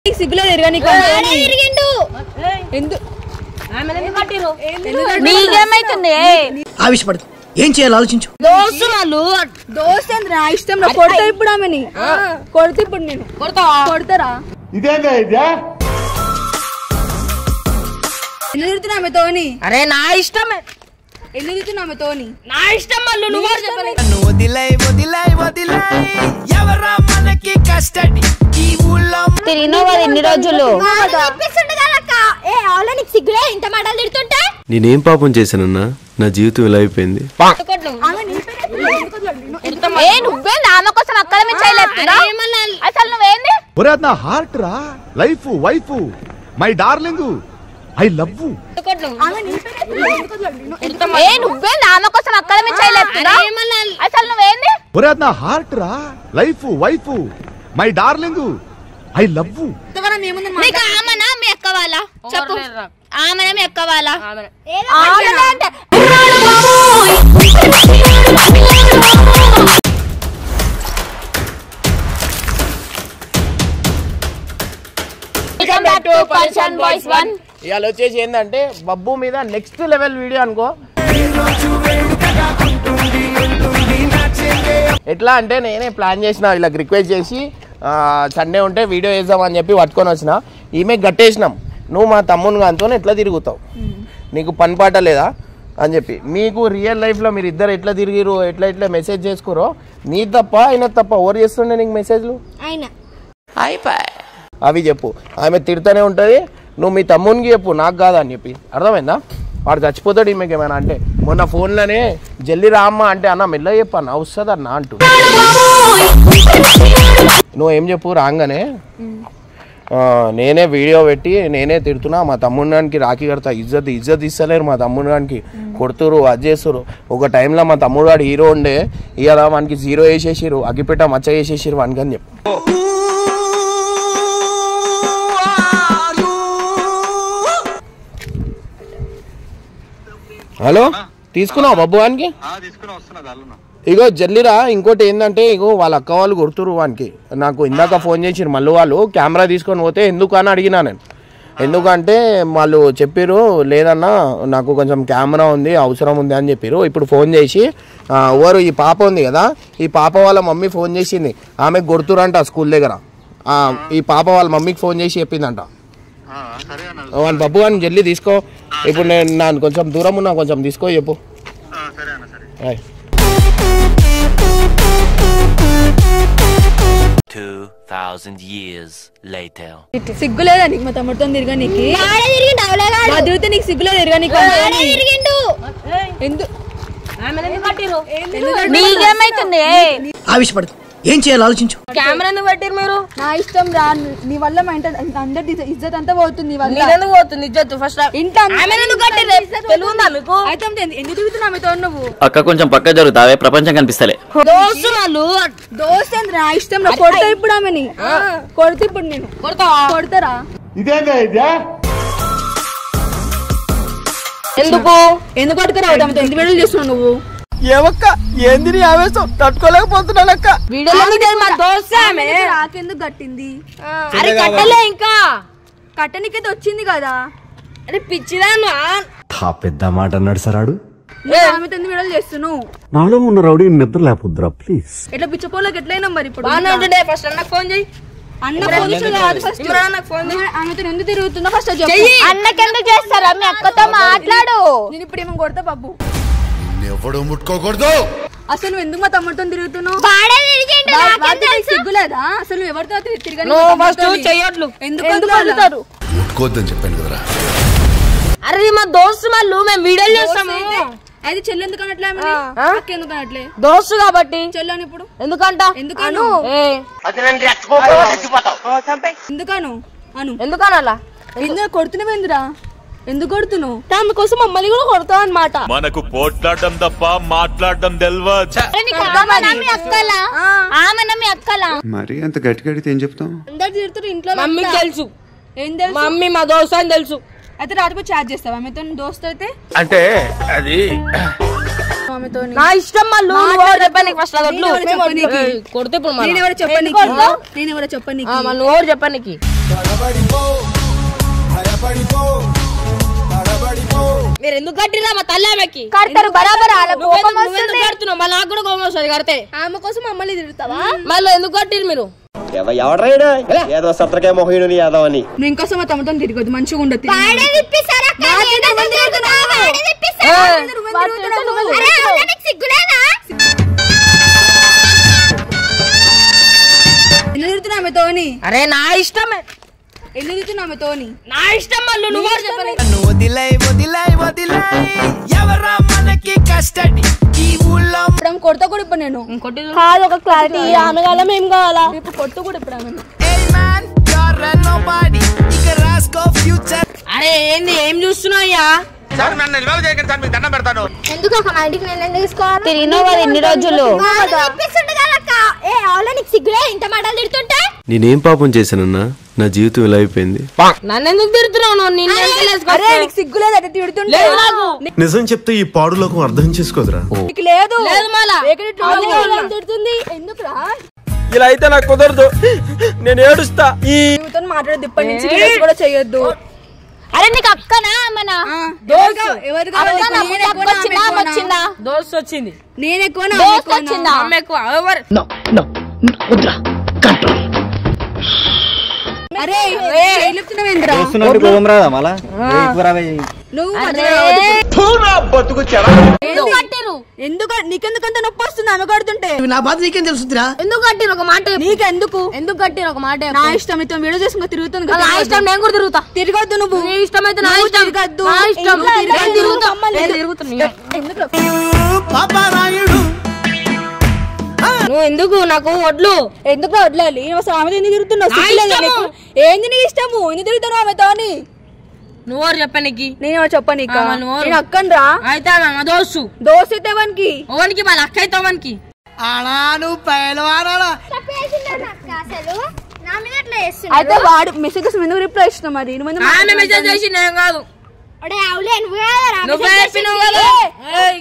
నీకు సిగ్గులో తిరగా నీకు ఎందుకు నీకేమైతుంది ఆవేశపడదు ఏం చేయాలో ఆలోచించు దోస్తులు దోస్త్ ఏంది నా ఇష్టం రా కొడతా ఇప్పుడు ఆమెని కొడతా ఇప్పుడు నేను కొడతారా ఇదేందా ఇదే ఎందుకు తిరుగుతున్నా ఆమెతోని అరే నా ఇష్టమే ఎందుకు తిరుగుతున్నా ఆమెతోని నా ఇష్టం మళ్ళీ నువ్వు చెప్పాలి వదిలై వదిలై వదిలై ఎవరా మనకి కష్టడి ఈ ఊళ్ళో తిరిగినావు కదా ఇన్ని రోజులు ఏ అవునా నీకు సిగ్గులే ఇంత మాటలు తిడుతుంటే నేనేం పాపం చేశానన్నా నా జీవితం ఇలా అయిపోయింది ఏ నువ్వే నాన్న కోసం అక్కడ మీద చేయలేపుతున్నా అసలు నువ్వేంది ఒరే అది నా హార్ట్ రా life wife my darling I love ఏ నువ్వే నాన్న కోసం అక్కడ మీద చేయలేపుతున్నా అసలు నువ్వేంది ఒరే అది నా హార్ట్ రా life wife my darling I love నీకు ఆమెనా మీ అక్క వాళ్ళ చెప్పు ఆమెనా మీ అక్క వాళ్ళ ఆమెనే అంటే Welcome back to Punch Boys One. ఇవాళ వచ్చేసి ఏంటంటే బబ్బు మీద నెక్స్ట్ లెవెల్ వీడియో అనుకో ఎట్లా అంటే నేనే ప్లాన్ చేసిన వీళ్ళకి రిక్వెస్ట్ చేసి సండే ఉంటే వీడియో వేద్దామని చెప్పి పట్టుకొని వచ్చిన ఈమె గట్టేసినాం నువ్వు మా తమ్ముని గాంతో ఎట్లా తిరుగుతావు నీకు పని పాట లేదా అని చెప్పి మీకు రియల్ లైఫ్లో మీరు ఇద్దరు ఎట్లా తిరిగిరు ఎట్లా ఎట్లా మెసేజ్ చేసుకోరో నీ తప్ప ఆయన తప్ప ఎవరు చేస్తుండే నీకు మెసేజ్లు ఆయన అవి చెప్పు ఆమె తిడుతూనే ఉంటుంది నువ్వు మీ తమ్మునికి చెప్పు నాకు కాదని చెప్పి అర్థమైందా వాడు చచ్చిపోతాడు ఈమెకి ఏమైనా అంటే మొన్న ఫోన్లోనే జల్లి రామ్మ అంటే అన్న మెల్ల చెప్పు అన్న వస్తుంది అన్న అంటూ నువ్వు ఏం చెప్పు రాగానే ఆ, నేనే వీడియో పెట్టి నేనే తిడుతున్నా మా తమ్ముడానికి రాఖీ కడతా ఇజ్జత్ ఇజ్జత్ ఇస్తలేరు మా తమ్ముడానికి కొడుతురు అది చేస్తురు ఒక టైంలో మా తమ్ముడు వాడు హీరో ఉండే ఇవాళ వానికి జీరో వేసేసిరు అగ్గిపెట్ట మచ్చ వేసేసిరు వానికి అని చెప్పు హలో తీసుకున్నావు బబ్బు వానికి ఇగో జల్లిరా ఇంకోటి ఏంటంటే ఇగో వాళ్ళ అక్క వాళ్ళు కొడుతురు వానికి నాకు ఇందాక ఫోన్ చేసిరు మళ్ళీ వాళ్ళు కెమెరా తీసుకొని పోతే ఎందుకు అని అడిగినా నేను ఎందుకంటే వాళ్ళు చెప్పారు లేదన్నా నాకు కొంచెం కెమెరా ఉంది అవసరం ఉంది అని చెప్పారు ఇప్పుడు ఫోన్ చేసి ఆ, ఎవరు ఈ పాప ఉంది కదా ఈ పాప వాళ్ళ మమ్మీ ఫోన్ చేసింది ఆమెకు కొడుతురంట స్కూల్ దగ్గర ఆ, ఈ పాప వాళ్ళ మమ్మీకి ఫోన్ చేసి చెప్పిందంట వాని బబ్బు అని జల్లి తీసుకో ఇప్పుడు నేను నా కొంచెం దూరం ఉన్నా కొంచెం తీసుకో చెప్పు ఆయ్. Two thousand years later. సిగ్గు లేదా నీకు మా తమ్ముడితో తిరగా నీకు ఆడే తిరిగిండు అవలేగాడు మా తిరిగితే నీకు సిగ్గులో తిరగా నీకు ఆడే తిరిగిండు ఎందుకు నీకేమైతుంది ఆవేశపడదు ఏం చేయాలో ఆలోచించు కెమెరా ఎందుకు పెట్టారు మీరు నా ఇష్టం రా నీ వల్ల మా ఇంట అందరి ఇజ్జత్ అంతా పోతుంది నీ వల్ల నీకెందుకు పోతుంది ఇజ్జత్ ఫస్ట్ ఇంత ఆమె ఎందుకు కట్టారు తెలుగుందా మీకు అయితే అంతే, ఎందుకు తిరుగుతున్నావు ఆమెతో నువ్వు అక్క కొంచెం పక్క జరుగుతావే ప్రపంచం కనిపిస్తలే దోస్తులు దోస్త్ ఏంది నా ఇష్టం రా కొడతా ఇప్పుడు ఆమెని కొడతా ఇప్పుడు నేను కొడతావా కొడతారా ఇదేందా ఇదే ఎందుకు ఎందుకు కొట్టుకురా ఆమెతో ఎందుకు వీడియోలు చేస్తున్నావు నువ్వు ఏమక్క ఏంది నీ ఆవేశం తట్టుకోలేకపోతున్నానక్క వీడియోలో మా దోస్త్ ఆమె నాకెందుకు కట్టింది అరే కట్టలే ఇంకా కట్టనికైతే వచ్చింది కదా అరే పిచ్చిదాను ఆ పెద్ద మాట అన్నాడు సరాడు నువ్వు ఆమెతో ఎందుకు వీడియోలు చేస్తున్నావు నాలో ఉన్న రౌడీ నిద్ర లేపుద్రా ప్లీజ్ ఎట్లా పిచ్చపోలోకి ఎట్లయినా మరి ఇప్పుడు బాగానే ఉంటుండే ఫస్ట్ అన్నకు ఫోన్ చేయి అన్న ఫోన్ చేసి కాదు ఫస్ట్ ఇమ్రాన్ నాకు ఫోన్ చేయి ఆమెతో ఎందుకు తిరుగుతున్నా ఫస్ట్ అది చెప్పు అన్నకెందుకు చేస్తారా మీ అక్కతో మాట్లాడు నేను ఇప్పుడు ఏమో కొడతా బాబు ఎవడు ముట్టుకోకూడదు అసలు నువ్వు ఎందుకు మా తమ్ముడితో తిరుగుతున్నావు ఆడే తిరిగిండు వా- నాకేం వాడికి తెలుసు సిగ్గులేదా అసలు నువ్వు ఎవరితో తిరిగి- తిరగని నువ్వు మా ఫస్ట్ తమ్ముడితోని? చెయ్యట్లు ఎందుకు ఎందుకు వదులుతారు? వదులుతారు ముట్టుకోవద్దని చెప్పాను కదరా అరే ఇది మా దోస్తు మళ్ళు మేము వీడియోలు చేస్తాము అయితే చెల్లి ఎందుకు అనట్లే ఆమెని? అక్క ఎందుకు అనట్లే దోస్తు కాబట్టి చెల్లని ఇప్పుడు ఎందుకంట ఎందుకను ఏ ఎందుకను అను ఎందుకనాలా ఎందుకు కొడుతున్నావేందిరా ఎందుకు కొడుతున్నావు దాని కోసం మమ్మల్ని కూడా కొడతావు అనమాట మనకు పోట్లాడడం తప్ప మాట్లాడడం తెల్వదు ఆమెనా మీ అక్కలా ఆమెనా మీ అక్కలా మరి అంత గట్టి గడితే ఏం చెప్తాం అందరు తిరుగుతారు ఇంట్లో మమ్మీకి అంతా. తెలుసు ఏం తెలుసు మమ్మీ మా దోస్తు అని తెలుసు అయితే రాత్రి చాట్ చేస్తావా ఆమెతో దోస్త్ అయితే అంటే అది ఆమెతో నా ఇష్టం మళ్ళు చెప్పాను ఫస్ట్ అది వడ్లు. నేను ఎవరు చెప్పనీకి? ఏయ్, కొడితే ఇప్పుడు మళ్ళా. నేను ఎవరు చెప్పనీకి నేను ఎవరు చెప్పనీకి ఆ, మళ్ళీ నువ్వు ఎవరు చెప్పానికి మీరు ఎందుకు కట్టిరా మా తల్లి ఆమెకి కడతారు బరాబర్ వాళ్ళ నువ్వు కోపం ఎందుకు- నువ్వు ఎందుకు వస్తుంది కడుతున్నావు మళ్ళీ నాకు కూడా కోపం వస్తుంది కడితే ఆమె కోసం మమ్మల్ని తిరుగుతావా మళ్ళీ ఎందుకు కట్టిరు మీరు ఎవడ్రాయుడు ఏదో సత్రకే మొహయుడు యాదవ్ అని నువ్వు ఇంకోసం మా తమతో తిరగదు మంచిగా ఉండదు వాడే విప్పిస్తారా అక్క? ఏదో తిరుగుతున్నా, వాడే విప్పిస్తారా? వాడు తిరుగుతూ నువ్వు అరే, అవునా నీకు సిగ్గులేదా? ఎన్ని తిరుగుతున్నా ఆమెతోని అరే నా ఇష్టమే ఎన్ని తిరుగుతున్నా ఆమెతోని నా ఇష్టం మళ్ళీ నువ్వు కూడా చెప్పని నన్ను వదిలై వదిలై వదిలై ఎవరా మనకి కస్టడీ ఈ ఊళ్ళో ఇప్పుడు ఆమె కొడతా కూడా ఇప్పుడు నేను కాదు ఒక క్లారిటీ ఆమె కావాలా మేము కావాలా ఇప్పుడు కొట్టు కూడా ఇప్పుడు ఆమె Hey man, you're a nobody. ఇక రాసుకో ఫ్యూచర్ అరే ఏంది ఏం చూస్తున్నావు అయ్యా సార్ నన్ను నిల్వ చేయకండి సార్ మీకు దండం పెడతాను ఎందుకు ఒక మా ఇంటికి నేను ఎందుకు తీసుకోవాలి తిరిగినావు కదా ఇన్ని రోజులు వాడు విప్పిస్తుండు కదా అక్క. ఏ అవునా నీకు సిగ్గులే ఇంత మాటలు తిడుతుంటే నేనేం పాపం చేశానన్నా నా జీవితం ఇలా అయిపోయింది నన్ను ఎందుకు తిడుతున్నావు నువ్వు నిన్ను ఎందుకు అరే లేసుకొస్తా? నీకు సిగ్గులేదు అంటే తిడుతుంటే లేదు నాకు నిజం చెప్తే ఈ పాడులోకం అర్థం చేసుకోదురా నీకు లేదు లేదు మళ్ళా ఏకటి ట్రోల్ చేయాలని తిడుతుంది ఎందుకురా ఇలా అయితే నాకు కుదరదు నేను ఏడుస్తా ఈ నీతో మాట్లాడదు ఇప్పటి నుంచి వీడియోస్ కూడా చేయొద్దు అరే నీకు అక్కనా అమ్మనా ఎవరు ఎవరు కావాలి? అక్కనా? నేను అక్క ఎక్కువనా, వచ్చిందా ఆమె అమ్మ ఎక్కువనా? వచ్చిందా దోస్త్ వచ్చింది నేను ఎక్కువనా దోస్త్ వచ్చిందా అమ్మ ఎక్కువ ఎవరు అరే చెప్తున్నావేంద్రా నువ్వు బతుకు ఎందుకు కట్టిరు ఎందుకు నీకెందుకంత నొప్పి వస్తుంది ఆమె కడుతుంటే నా బాధ నీకేం తెలుసురా ఎందుకు కట్టిరు ఒక మాట చెప్పు. నీకెందుకు ఎందుకు కట్టిరు ఒక మాట చెప్పు. నా ఇష్టం ఇతో వీడియో చేసుకుని తిరుగుతుంది నా ఇష్టం నేను కూడా తిరుగుతా తిరగద్దు నువ్వు నీ ఇష్టం అయితే నా నువ్వు ఇష్టం తిరగద్దు నా ఇష్టం ఇంట్లో నేను తిరగద్దు. తిరుగుతా కమ్మలు నేను తిరుగు. తిరుగుతున్నా ఎందుకు పాపరాయుడు నువ్వు ఎందుకు నాకు వడ్లు ఎందుకు వదలాలి అసలు ఆమె ఎందుకు తిరుగుతున్నావు నా సిగ్గులేదా ఇష్టము. నీకు? ఏంది నీ ఇష్టము ఎందుకు తిరుగుతున్నావు ఆమెతోని నువ్వు ఎవరు చెప్పనికి నేను ఎవరు చెప్పను నీకు ఆ, నువ్వు ఎవరు? నేను అక్కను రా అయితే ఆమె మా దోస్తు దోశ అయితే వానికి ఓవనికి వాళ్ళ అక్క అయితే ఓవనికి ఆనాను పైలవానాలా అసలు నా మీద అట్లా చేస్తున్నాడు అయితే వాడు మెసేజెస్ ఎందుకు రిప్లై ఇస్తున్నావు మరి నువ్వు ఎందుకు ఆమె మెసేజ్ చేసి నేను కాదు ఒడే అవులే నువ్వు కాదురా, నువ్వే message చెప్పినావు చేసింది. కదా ఏయ్.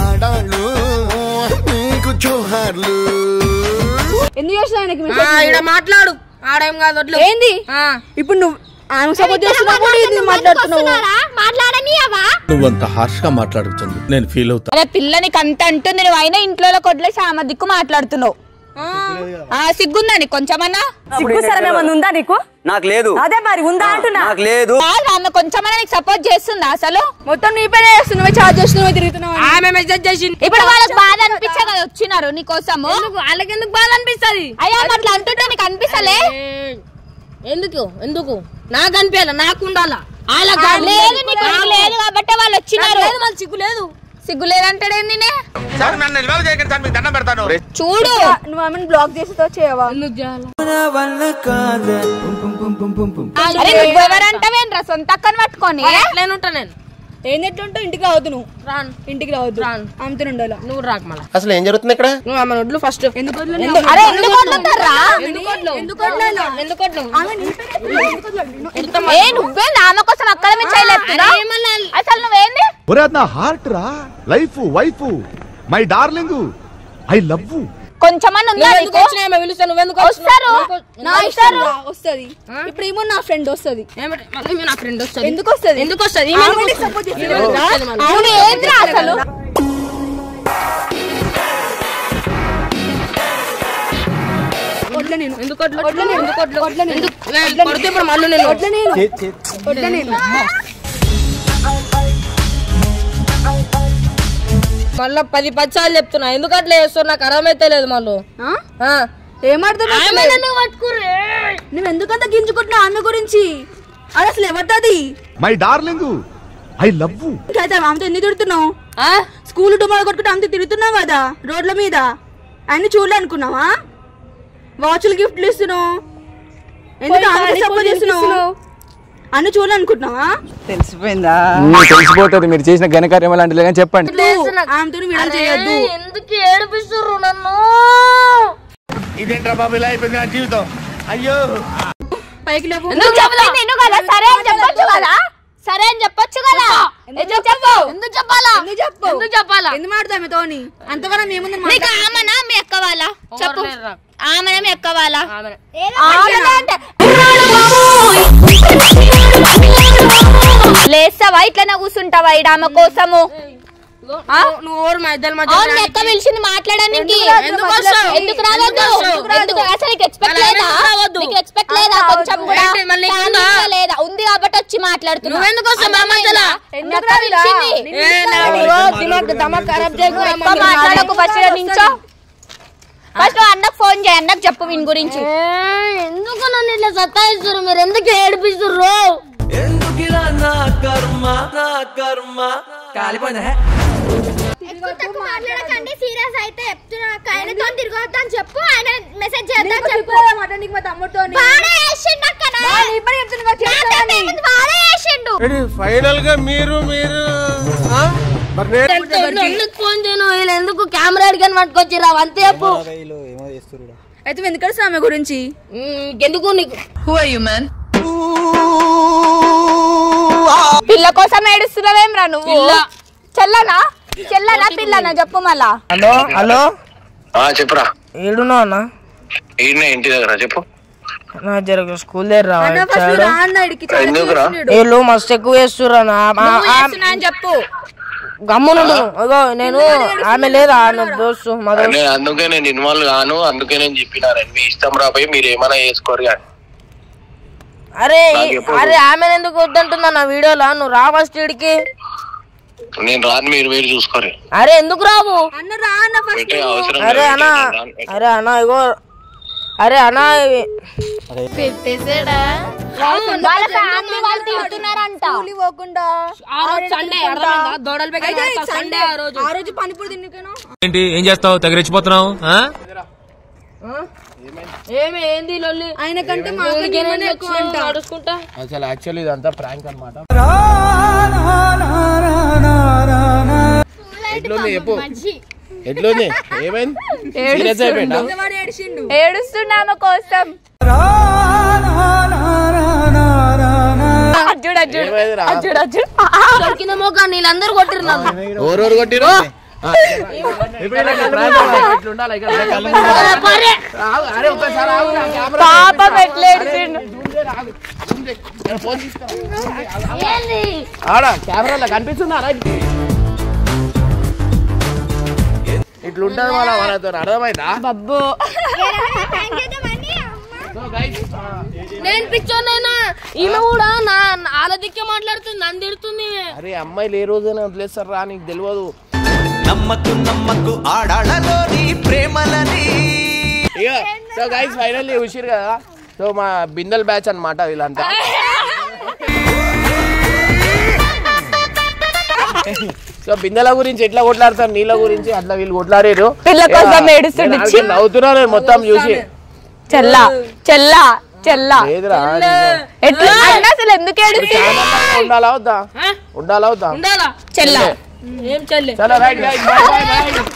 ఎందుకు చేసిన ఆయనకి ఆ, మెసేజ్ ఈడ మాట్లాడు ఆడేం కాదు వడ్లు ఏంది ఆ. ఇప్పుడు నువ్వు ఆమె సపోర్ట్ చేస్తున్నావు కూడా ఇది నువ్వు మాట్లాడుతున్నావు వస్తున్నారా? మాట్లాడనీయవా నువ్వంత హార్ష్ గా మాట్లాడుతుంది నేను ఫీల్ అవుతా అరే పిల్ల నీకు అంత అంటుంది నువ్వు అయినా ఇంట్లో కొట్లేసి ఆమె దిక్కు మాట్లాడుతున్నావు ఆ సిగ్గుందా నీకు కొంచెమన్నా ఉందా నీకు నాకు లేదు అదే మరి ఉందా అంటున్నా నాకు లేదు కాదు, ఆమె కొంచెమన్నా నీకు సపోర్ట్ చేస్తుందా అసలు మొత్తం నీ పైన చేస్తున్నావు చార్జ్ చేస్తున్నావు తిరుగుతున్నావు అని. ఆమె మెసేజ్ చేసింది ఇప్పుడు వాళ్ళకి బాధ అనిపించే కదా వచ్చినారు నీ కోసము ఎందుకు వాళ్ళకి ఎందుకు బాధ అనిపిస్తుంది అయ్యా ఆమె అట్లా అంటుంటే నీకు అనిపిస్తలే ఎందుకు ఎందుకు నాకు అనిపించాలి నాకు ఉండాలా వాళ్ళకి ఆ, కాదు. లేదు నీకు నీకు లేదు కాబట్టి వాళ్ళు నాకు వచ్చినారు లేదు వాళ్ళ సిగ్గు లేదు సిగ్గు లేదంటాడేంది నే? సార్ నన్ను నిల్వ చేయకండి సార్ మీకు దండం పెడతాను చూడు నువ్వు ఆమెను బ్లాక్ చేసేతో చేయవా ఎందుకు చేయాలి అరే నువ్వు ఎవరంటావేంట్రా సొంత అక్కని పట్టుకొని ఎట్లనే ఉంటా నేను ఏంది ఎట్లుంటావు ఇంటికి రావద్దు నువ్వు రాను ఇంటికి రావద్దు రాను. ఆమెతో ఉండాలి నువ్వు రాకు మళ్ళా అసలు ఏం జరుగుతుంది ఇక్కడ నువ్వు ఆమె వడ్లు ఫస్ట్ ఎందుకు వదలను? ఎందుకు- అరే ఎందుకు వదులుతారా ఎందుకు వడ్లు? ఎందుకు వదలను? ఎందుకు వడ్లు? ఆమె నీ పైన ఎందుకు వదలను? ఏ నువ్వే ఆమె కోసం అక్కడ మీద చేయలేదురా అరే ఏమన్నా అసలు నువ్వేంది ఒరే అది నా హార్ట్ రా life wife my darling I love కొంచెమన్నా ఉందా నువ్వు ఎందుకు నీకు వచ్చినా ఆమె పిలుస్తా నువ్వు ఎందుకు వస్తారు నా ఇష్టం రా, వస్తది ఇప్పుడు ఏమో నా ఫ్రెండ్ వస్తది ఏమిటి? మళ్ళీ మీ నా ఫ్రెండ్ వస్తుంది ఎందుకు వస్తది ఎందుకు వస్తుంది ఆమె నీకు support చేస్తుంది కదా? అవును ఏంద్రా అసలు వడ్ల నేను ఎందుకు వడ్లు? వడ్ల నేను ఎందుకు వడ్లు? వడ్ల నేను ఎందుకు? ఏ, కొడితే ఇప్పుడు మళ్ళీ నేను వడ్ల నేను వడ్ల నేను మళ్ళీ పది పచ్చాలు చెప్తున్నా ఎందుకు అట్లా చేస్తావు నాకు అర్థమైతే లేదు మళ్ళీ ఆ? ఏమర్థం నువ్వు ఎందుకంత గింజుకుంటున్నావు ఆమె గురించి అది అసలు ఎవరిది మై డార్లింగ్ ఐ లవ్ అయితే ఆమెతో ఎందుకు తిడుతున్నావు స్కూల్ టుమారో కొట్టుకుంటే ఆమెతో తిరుగుతున్నావు కదా రోడ్ల మీద అన్ని చూడలే అనుకున్నావా వాచ్లు గిఫ్ట్లు ఇస్తున్నావు ఎందుకు ఆమెకి సపోర్ట్ చేస్తున్నావు అన్ని చూడలే అనుకుంటున్నావా తెలిసిపోయిందా తెలిసిపోతుంది మీరు చేసిన ఘనకార్యం అలాంటి లేదని చెప్పండి ఆమెతో వీడియో చేయొద్దు ఎందుకు ఏడిపిస్తుర్రు నన్ను ఇదేంట్రా బాబు ఇలా అయిపోయింది నా జీవితం అయ్యో పైకి లేవు నువ్వు చెప్పింది నువ్వు కదా సరే అని చెప్పొచ్చు కదా సరే అని చెప్పొచ్చు కదా ఎందుకు చెప్పు ఎందుకు చెప్పాలా ఎందుకు చెప్పు ఎందుకు చెప్పాలా ఎందుకు మాడతావు మీతోని అంతగానో మేముంది నీకు ఆమెనా మీ అక్క వాళ్ళ చెప్పు లేరురా. ఆమెనా మీ అక్క వాళ్ళ ఆమెనే. ఆమెనా అంటే లేస్తావా ఇట్లనే కూర్చుంటావా ఈడ ఆమె కోసము ఇగో, నువ్వు- నువ్వు ఓరు మా ఇద్దరి మధ్య అవును మీ అక్క పిలిచింది మాట్లాడడానికి ఎందుకు వస్తావు? ఎందుకు రావద్దు ఎందుకు అసలు నీకు ఎక్స్పెక్ట్ అలా లేదా ఎందుకు రావద్దు? నీకు ఎక్స్పెక్ట్ లేదా కొంచెం కూడా ఏంటి, మళ్ళీ నీకు ఉందా? Family లో లేదా ఉంది కాబట్టి వచ్చి మాట్లాడుతున్నా నువ్వెందుకు వస్తావు మా మధ్యలో? ఎందుకు అక్క పిలిచింది ఏ, నా ఇగో, దిమాగ్ దమాగ్ ఖరాబ్ చేయకు, నువ్వు రా ఎక్కువ మమ్మీ. మాట్లాడకు ఫస్ట్ నించో ఫస్ట్ నువ్వు అన్నకు ఫోన్ చేయి అన్నకు చెప్పు వీని గురించి ఏ, ఎందుకు నన్ను ఇట్లా సతాయిస్తారు మీరు ఎందుకు ఏడిపిస్తుర్రు ఎక్కువ తక్కువ మాట్లాడకండి సీరియస్ అయితే చెప్తున్నా అక్క. ఆయనతో తిరగొద్దు అని చెప్పు ఆయన మెసేజ్ చేద్దాం చెప్పు మాట నీకు మా తమ్ముడితో వాడే చేసిండు అక్క నా. ఇప్పుడు చెప్తున్నా నాకంటే ముందు వాడే చేసిండు ఫైనల్ గా మీరు మీరు ఆ? మరి నేను- ఎందుకు- ఎందుకు ఫోన్ చేయను వీళ్ళు ఎందుకు కెమెరా అడిగాని పట్టుకొచ్చిరా అంతే చెప్పు అయితే నువ్వు ఎందుకు అడుగుతున్నావు ఆమె గురించి ఉమ్, ఎందుకు నీకు పిల్ల కోసం ఏడుస్తున్నావేం రా నువ్వు పిల్ల. చెల్లనా చెల్లనా పిల్లనా చెప్పు మళ్ళా హలో హలో చెప్పురా ఏడున్నావు అన్న ఈయన ఇంటి దగ్గర చెప్పు నా జర స్కూల్ దగ్గర అన్న ఫస్ట్ రా అన్న ఇడికి చాలా ఎందుకురా? చేస్తున్నాడు. వీళ్ళు మస్తు ఎక్కువ చేస్తుర్రు అన్న ఆ- నువ్వు ఆ- చేస్తున్నా అని చెప్పు గమ్మునుండు అగో నేను ఆమె లేదా నా దోస్తు మా దోస్తు నేను అందుకే నేను ఇన్వాల్వ్ కాను అందుకే నేను చెప్పినాను మీ ఇష్టం రాబోయి మీరు ఏమైనా చేసుకోరు కానీ అరే నాకు ఎప్పుడు- అరే ఆమె ఎందుకు వద్దంటున్నా నా వీడియోలో నువ్వు రా ఫస్ట్ ఇడికి నేను రాను మీరు వేరు చూసుకోరు అరే ఎందుకు రావు అన్న రా అన్న ఫస్ట్ పెట్టే అవసరం అరే లేదు, అన్న నేను రాను. అరే అన్న ఇగో అరే అన్న ఇవి- వాళ్ళ ఫ్యామిలీ వాళ్ళు తింటున్నారంట కూలి పోకుండా ఆ రోజు సండే అర్థమైందా దొడలు అయితే పెట్టి సండే సండే ఆ రోజు ఆ రోజు పనిపూరి తిన్నుకేనా ఏంటి ఏం చేస్తావు తగరెచ్చిపోతున్నావు ఏమి ఏంది లొల్లి ఆయన కంటే మా అక్క వీడికి నీలోనే ఏమైంది ఎక్కువ వచ్చి అంట నడుచుకుంటా అసలు యాక్చువల్లీ ఇదంతా ప్రాంక్ అనమాట ఎట్లుంది చెప్పు ఎట్లుంది ఏమైంది సీరియస్ అయిపోయిందా వాడు ఏడిచిండు ఏడుస్తున్నా ఆమె కోసం అర్జుడు అర్జుడు ఏమైందిరా? అర్జుడు అర్జుడు దొరికిన మోక నీళ్ళందరూ కొట్టిరు నాకు ఓరోరు కొట్టిరు ఆ, ఇప్పుడు ఇలా prank అలా ఇట్లా ఉండాలి, ఇక్కడ కళ్ళు మూసుకోవాలి. ఆగు, అరే ఒక్కసారి ఆగు, నా కెమెరా పాపం ఎట్లా ఏడిచిండు నేను ఫోన్ తీసుకురా. ఆడ కెమెరాలో కనిపిస్తుందా రైట్ ఇట్లుంటది మన మనతో అర్థమైందా బబ్బు So guys, ఆ, నేను పిచ్చోనైనా ఈమె కూడా నా వాళ్ళ దిక్కే మాట్లాడుతుంది నన్ను తిడుతుంది ఈమె. అరే అమ్మాయిలు ఏ రోజైనా వదిలేస్తారు రా నీకు తెలియదు నమ్మకు నమ్మకు ఆడాళ్ళలోని ప్రేమలని ఇక సో గైస్ ఫైనల్లీ చూసిరు కదా సో మా బిందెల్ బ్యాచ్ అన్నమాట వీళ్ళంతా సో బిందెల గురించి ఎట్లా కొట్లాడతారు నీళ్ళ గురించి అట్లా వీళ్ళు కొట్లాడారు పిల్ల కోసం ఏడుస్తుండు, ఛీ. నవ్వుతున్నారు నేను మొత్తం చూసి చెల్ల చెల్ల చెల్ల లేదురా ఎట్లా అన్న అసలు ఎందుకు ఏడుస్తుంది ఉండాలా వద్దా ఉండాలా వద్దా ఉండాలా చెల్ల ఏం చెల్లి చలో right guys bye bye by